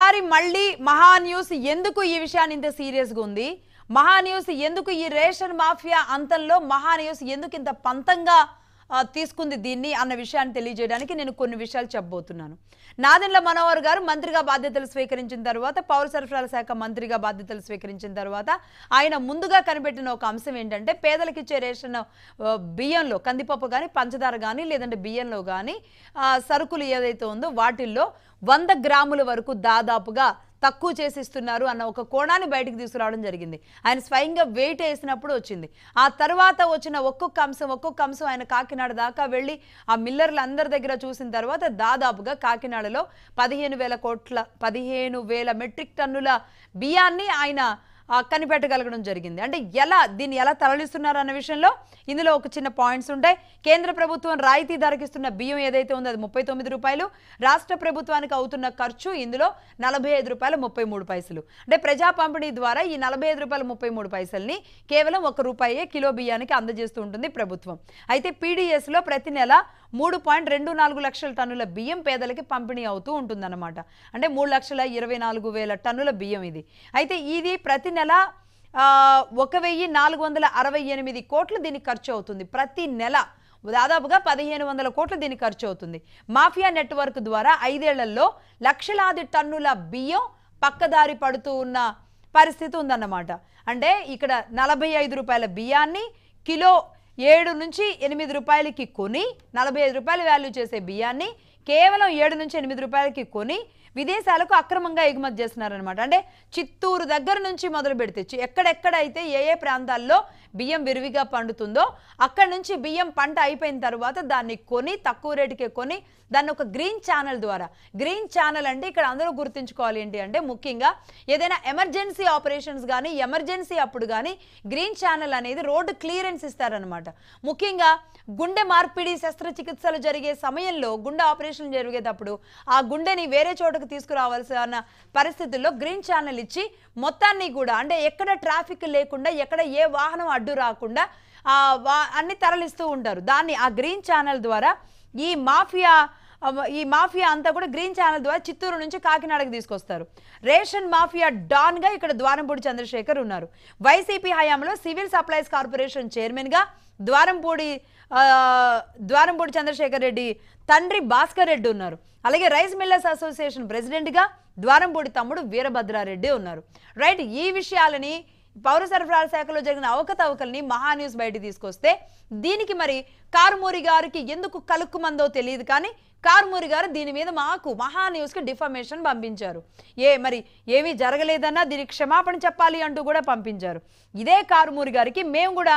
ఈసారి మళ్ళీ మహా న్యూస్ ఎందుకు ఈ విషయాన్ని ఇంత సీరియస్గా ఉంది మహా న్యూస్ ఎందుకు ఈ రేషన్ మాఫియా అంతంలో మహా న్యూస్ ఎందుకు ఇంత పంతంగా ఆ, తీసుకుంది దీన్ని అన్న విషయాన్ని తెలియజేయడానికి నేను కొన్ని విషయాలు చెప్పబోతున్నాను నాదెండ్ల మనోహర్ గారు మంత్రిగా బాధ్యతలు స్వీకరించిన తర్వాత పౌర సరఫరాల శాఖ మంత్రిగా బాధ్యతలు స్వీకరించిన తర్వాత ఆయన ముందుగా కనిపెట్టిన ఒక అంశం ఏంటంటే పేదలకు ఇచ్చే రేషన్ ఆ, బియ్యంలో కందిపప్పు కానీ పంచదార కానీ లేదంటే బియ్యంలో కానీ సరుకులు ఏదైతే ఉందో వాటిల్లో వంద గ్రాముల వరకు దాదాపుగా తక్కువ చేసి ఇస్తున్నారు అన్న ఒక కోణాన్ని బయటకు తీసుకురావడం జరిగింది ఆయన స్వయంగా వెయిట్ వేసినప్పుడు వచ్చింది ఆ తర్వాత వచ్చిన ఒక్కొక్క అంశం ఒక్కొక్క అంశం ఆయన కాకినాడ దాకా వెళ్ళి ఆ మిల్లర్లు అందరి దగ్గర చూసిన తర్వాత దాదాపుగా కాకినాడలో పదిహేను వేల కోట్ల పదిహేను వేల మెట్రిక్ టన్నుల బియ్యాన్ని ఆయన ఆ, కనిపెట్టగలగడం జరిగింది అంటే ఎలా దీన్ని ఎలా తరలిస్తున్నారు అన్న విషయంలో ఇందులో ఒక చిన్న పాయింట్స్ ఉంటాయి కేంద్ర ప్రభుత్వం రాయితీ ధరకిస్తున్న బియ్యం ఏదైతే ఉందో అది ముప్పై తొమ్మిది రూపాయలు రాష్ట్ర ప్రభుత్వానికి అవుతున్న ఖర్చు ఇందులో నలభై ఐదు రూపాయలు ముప్పై మూడు పైసలు అంటే ప్రజా పంపిణీ ద్వారా ఈ నలభై ఐదు రూపాయలు ముప్పై మూడు పైసల్ని కేవలం ఒక రూపాయే కిలో బియ్యానికి అందజేస్తూ ఉంటుంది ప్రభుత్వం అయితే పీడీఎస్లో ప్రతి నెల మూడు పాయింట్ రెండు నాలుగు లక్షల టన్నుల బియ్యం పేదలకి పంపిణీ అవుతూ ఉంటుందన్నమాట అంటే మూడు లక్షల ఇరవై నాలుగు వేల టన్నుల బియ్యం ఇది అయితే ఇది ప్రతి నెల ఆ, ఒక వెయ్యి నాలుగు వందల అరవై ఎనిమిది కోట్లు దీనికి ఖర్చు అవుతుంది ప్రతి నెల దాదాపుగా పదిహేను వందల కోట్లు దీనికి ఖర్చు అవుతుంది మాఫియా నెట్వర్క్ ద్వారా ఐదేళ్లలో లక్షలాది టన్నుల బియ్యం పక్కదారి పడుతూ ఉన్న పరిస్థితి ఉందన్నమాట అంటే ఇక్కడ నలభై ఐదు రూపాయల బియ్యాన్ని కిలో ఏడు నుంచి ఎనిమిది రూపాయలకి కొని నలభై ఐదు రూపాయలు వాల్యూ చేసే బియ్యాన్ని కేవలం ఏడు నుంచి ఎనిమిది రూపాయలకి కొని విదేశాలకు అక్రమంగా ఎగుమతి చేస్తున్నారనమాట అంటే చిత్తూరు దగ్గర నుంచి మొదలు పెడితే చి- ఎక్కడెక్కడైతే ఏ ఏ ప్రాంతాల్లో బియ్యం విరివిగా పండుతుందో అక్కడి నుంచి బియ్యం పంట అయిపోయిన తర్వాత దాన్ని కొని తక్కువ రేటుకే కొని దాన్ని ఒక గ్రీన్ ఛానల్ ద్వారా గ్రీన్ ఛానల్ అంటే ఇక్కడ అందరూ గుర్తుంచుకోవాలి ఏంటి అంటే ముఖ్యంగా ఏదైనా ఎమర్జెన్సీ ఆపరేషన్స్ కానీ ఎమర్జెన్సీ అప్పుడు కానీ గ్రీన్ ఛానల్ అనేది రోడ్డు క్లియరెన్స్ ఇస్తారనమాట ముఖ్యంగా గుండె మార్పిడి శస్త్రచికిత్సలు జరిగే సమయంలో గుండె ఆపరేషన్ జరిగేటప్పుడు ఆ గుండెని వేరే చోటకు తీసుకురావాల్సిన పరిస్థితుల్లో గ్రీన్ ఛానల్ ఇచ్చి మొత్తాన్ని కూడా అంటే ఎక్కడ ట్రాఫిక్ లేకుండా ఎక్కడ ఏ వాహనం అడ్డు రాకుండా ఆ వా- అన్ని తరలిస్తూ ఉంటారు దాన్ని ఆ గ్రీన్ ఛానల్ ద్వారా ఈ మాఫియా అవ- ఈ మాఫియా అంతా కూడా గ్రీన్ ఛానల్ ద్వారా చిత్తూరు నుంచి కాకినాడకు తీసుకొస్తారు రేషన్ మాఫియా డాన్గా ఇక్కడ ద్వారంపూడి చంద్రశేఖర్ ఉన్నారు వైసీపీ హయాంలో సివిల్ సప్లైస్ కార్పొరేషన్ చైర్మన్గా ద్వారంపూడి ఆ, ద్వారంపూడి చంద్రశేఖర్ రెడ్డి తండ్రి భాస్కర్ రెడ్డి ఉన్నారు అలాగే రైస్ మిల్లర్స్ అసోసియేషన్ ప్రెసిడెంట్గా ద్వారంపూడి తమ్ముడు వీరభద్రారెడ్డి ఉన్నారు రైట్ ఈ విషయాలని పౌర సరఫరాల శాఖలో జరిగిన అవకతవకల్ని మహా న్యూస్ బయట తీసుకొస్తే దీనికి మరి కారుమూరి గారికి ఎందుకు కలుక్కుమందో తెలియదు కానీ కారుమూరి గారు దీని మీద మాకు మహా న్యూస్కి డిఫర్మేషన్ పంపించారు ఏ మరి ఏమీ జరగలేదన్నా దీనికి క్షమాపణ చెప్పాలి అంటూ కూడా పంపించారు ఇదే కారుమూరి గారికి మేము కూడా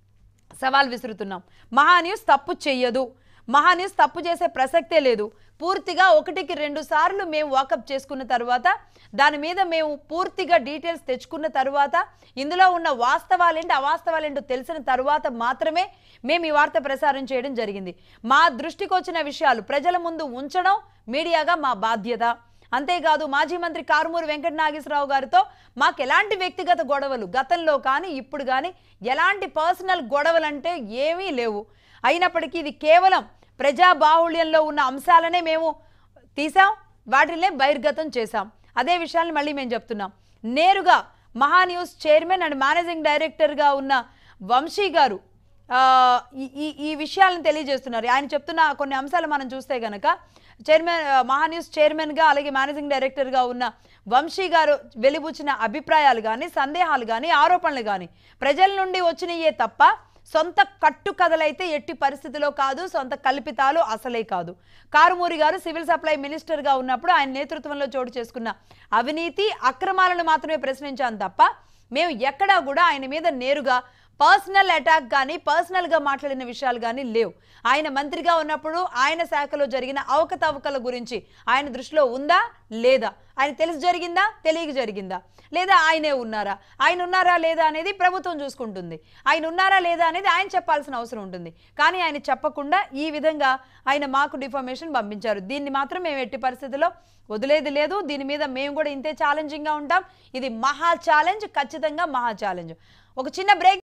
సవాల్ విసురుతున్నాం మహా న్యూస్ తప్పు చెయ్యదు మహా న్యూస్ తప్పు చేసే ప్రసక్తే లేదు పూర్తిగా ఒకటికి రెండు సార్లు మేము వాకప్ చేసుకున్న తర్వాత దాని మీద మేము పూర్తిగా డీటెయిల్స్ తెచ్చుకున్న తర్వాత ఇందులో ఉన్న వాస్తవాలేంటి అవాస్తవాలేంటో తెలిసిన తర్వాత మాత్రమే మేము ఈ వార్త ప్రసారం చేయడం జరిగింది మా దృష్టికి వచ్చిన విషయాలు ప్రజల ముందు ఉంచడం మీడియాగా మా బాధ్యత అంతేకాదు మాజీ మంత్రి కారుమూరి వెంకట నాగేశ్వరరావు గారితో మాకు ఎలాంటి వ్యక్తిగత గొడవలు గతంలో కానీ ఇప్పుడు కానీ ఎలాంటి పర్సనల్ గొడవలు అంటే ఏమీ లేవు అయినప్పటికీ ఇది కేవలం ప్రజా బాహుళ్యంలో ఉన్న అంశాలనే మేము తీసాం వాటినే బహిర్గతం చేశాం అదే విషయాన్ని మళ్ళీ మేము చెప్తున్నాం నేరుగా మహా న్యూస్ చైర్మన్ అండ్ మేనేజింగ్ డైరెక్టర్గా ఉన్న వంశీ గారు ఆ, ఈ- ఈ ఈ విషయాలను తెలియజేస్తున్నారు ఆయన చెప్తున్న కొన్ని అంశాలు మనం చూస్తే గనక చైర్మన్ ఆ, మహా న్యూస్ చైర్మన్గా అలాగే మేనేజింగ్ డైరెక్టర్గా ఉన్న వంశీ గారు వెలిబుచ్చిన అభిప్రాయాలు కానీ సందేహాలు కానీ ఆరోపణలు కానీ ప్రజల నుండి వచ్చినయే తప్ప సొంత కట్టుకథలైతే ఎట్టి పరిస్థితిలో కాదు సొంత కల్పితాలు అసలే కాదు కారుమూరి గారు సివిల్ సప్లై మినిస్టర్గా ఉన్నప్పుడు ఆయన నేతృత్వంలో చోటు చేసుకున్న అవినీతి అక్రమాలను మాత్రమే ప్రశ్నించాం తప్ప మేము ఎక్కడా కూడా ఆయన మీద నేరుగా పర్సనల్ అటాక్ కానీ పర్సనల్గా మాట్లాడిన విషయాలు కానీ లేవు ఆయన మంత్రిగా ఉన్నప్పుడు ఆయన శాఖలో జరిగిన అవకతవకల గురించి ఆయన దృష్టిలో ఉందా లేదా ఆయన తెలిసి జరిగిందా తెలియక జరిగిందా లేదా ఆయనే ఉన్నారా ఆయన ఉన్నారా లేదా అనేది ప్రభుత్వం చూసుకుంటుంది ఆయన ఉన్నారా లేదా అనేది ఆయన చెప్పాల్సిన అవసరం ఉంటుంది కానీ ఆయన చెప్పకుండా ఈ విధంగా ఆయన మాకు డిఫర్మేషన్ పంపించారు దీన్ని మాత్రం మేము ఎట్టి పరిస్థితుల్లో వదిలేది లేదు దీని మీద మేము కూడా ఇంతే ఛాలెంజింగ్గా ఉంటాం ఇది మహా ఛాలెంజ్ ఖచ్చితంగా మహా ఛాలెంజ్ ఒక చిన్న బ్రేక్